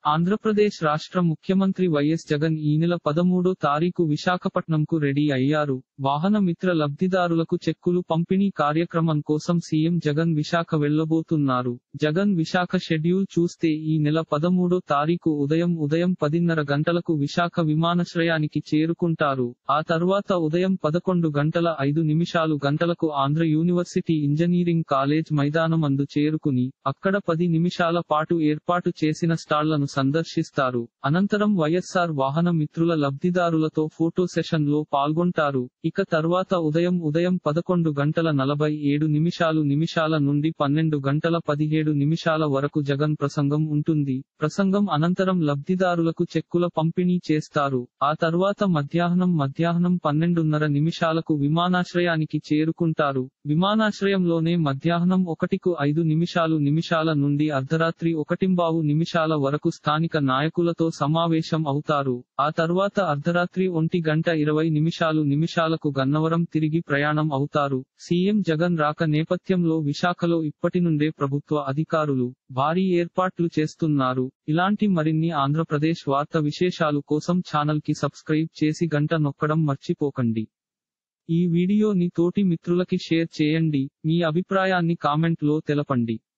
ఆంధ్రప్రదేశ్ రాష్ట్ర ముఖ్యమంత్రి వైఎస్ జగన్ ఈ నెల పదమూడో తారీఖు విశాఖపట్నంకు రెడీ అయ్యారు వాహన మిత్ర లబ్ధిదారులకు చెక్కులు పంపిణీ కార్యక్రమం కోసం సీఎం జగన్ విశాఖ వెళ్లబోతున్నారు జగన్ విశాఖ షెడ్యూల్ చూస్తే ఈ నెల పదమూడో తారీఖు ఉదయం ఉదయం పదిన్నర గంటలకు విశాఖ విమానాశ్రయానికి చేరుకుంటారు ఆ తర్వాత ఉదయం పదకొండు గంటల ఐదు నిమిషాలు గంటలకు ఆంధ్ర యూనివర్సిటీ ఇంజనీరింగ్ కాలేజ్ మైదానం అందు చేరుకుని అక్కడ పది నిమిషాల పాటు ఏర్పాటు చేసిన స్టాళ్లను సందర్శిస్తారు అనంతరం వైఎస్ఆర్ వాహన మిత్రుల లబ్ధిదారులతో ఫోటో సెషన్ లో పాల్గొంటారు ఇక తర్వాత ఉదయం ఉదయం పదకొండు గంటల నలభై ఏడు నిమిషాలు నిమిషాల నుండి పన్నెండు గంటల పదిహేడు నిమిషాల వరకు జగన్ ప్రసంగం ఉంటుంది ప్రసంగం అనంతరం లబ్ధిదారులకు చెక్కుల పంపిణీ చేస్తారు ఆ తర్వాత మధ్యాహ్నం మధ్యాహ్నం పన్నెండున్నర నిమిషాలకు విమానాశ్రయానికి చేరుకుంటారు విమానాశ్రయంలోనే మధ్యాహ్నం ఒకటికు ఐదు నిమిషాలు నిమిషాల నుండి అర్ధరాత్రి ఒకటింబావు నిమిషాల వరకు స్థానిక నాయకులతో సమావేశం అవుతారు ఆ తర్వాత అర్ధరాత్రి ఒంటి గంట ఇరవై నిమిషాలు నిమిషాలకు గన్నవరం తిరిగి ప్రయాణం అవుతారు సీఎం జగన్ రాక నేపథ్యంలో విశాఖలో ఇప్పటి నుండే ప్రభుత్వ అధికారులు భారీ ఏర్పాట్లు చేస్తున్నారు ఇలాంటి మరిన్ని ఆంధ్రప్రదేశ్ వార్త విశేషాలు కోసం ఛానల్ కి సబ్స్క్రైబ్ చేసి గంట నొక్కడం మర్చిపోకండి ఈ వీడియోని తోటి మిత్రులకి షేర్ చేయండి మీ అభిప్రాయాన్ని కామెంట్ లో తెలపండి